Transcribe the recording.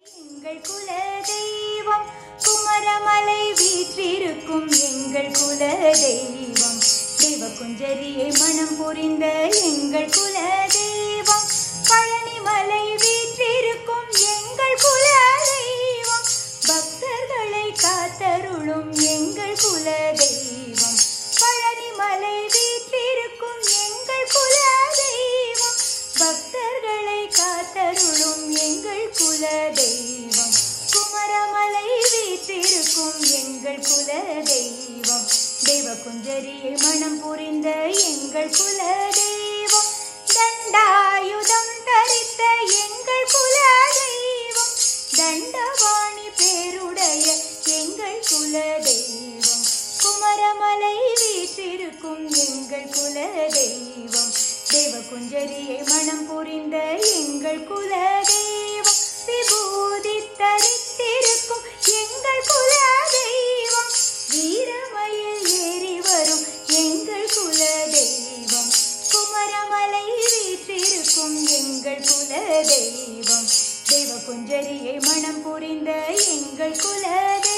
எங்கள் குல தெய்வம் குமரமலை வீற்றிருக்கும் எங்கள் குல தெய்வம் தேவகுஞ்சரியை மனம் புரிந்த எங்கள் குல தெய்வம் பழனிமலை வீற்றிருக்கும் எங்கள் குல தெய்வம் பக்தர்களை காத்தருளும் எங்கள் குல தெய்வம் பழனிமலை வீற்றிருக்கும் எங்கள் குல தெய்வம் பக்தர்களை காத்தருளும் எங்கள் குல தெய்வம் குமரமலை வீற்றிருக்கும் எங்கள் குல தெய்வம் தேவகுஞ்சரியை மனம் புரிந்த எங்கள் குல தெய்வம் தண்டாயுதம் தரித்த எங்கள் குல தெய்வம் தண்டவாணி பேருடைய எங்கள் குல தெய்வம் குமரமலை வீற்றிருக்கும் எங்கள் குல தெய்வம் தேவகுஞ்சரியை மனம் புரிந்த எங்கள் குல தெய்வம் விபூதி தரித்திருக்கும் எங்கள் குல தெய்வம் வீரமயில் ஏறி வரும் எங்கள் குல தெய்வம் குமரமலை வீற்றிருக்கும் எங்கள் குல தெய்வம் தேவகுஞ்சரியை மனம் புரிந்த எங்கள் குல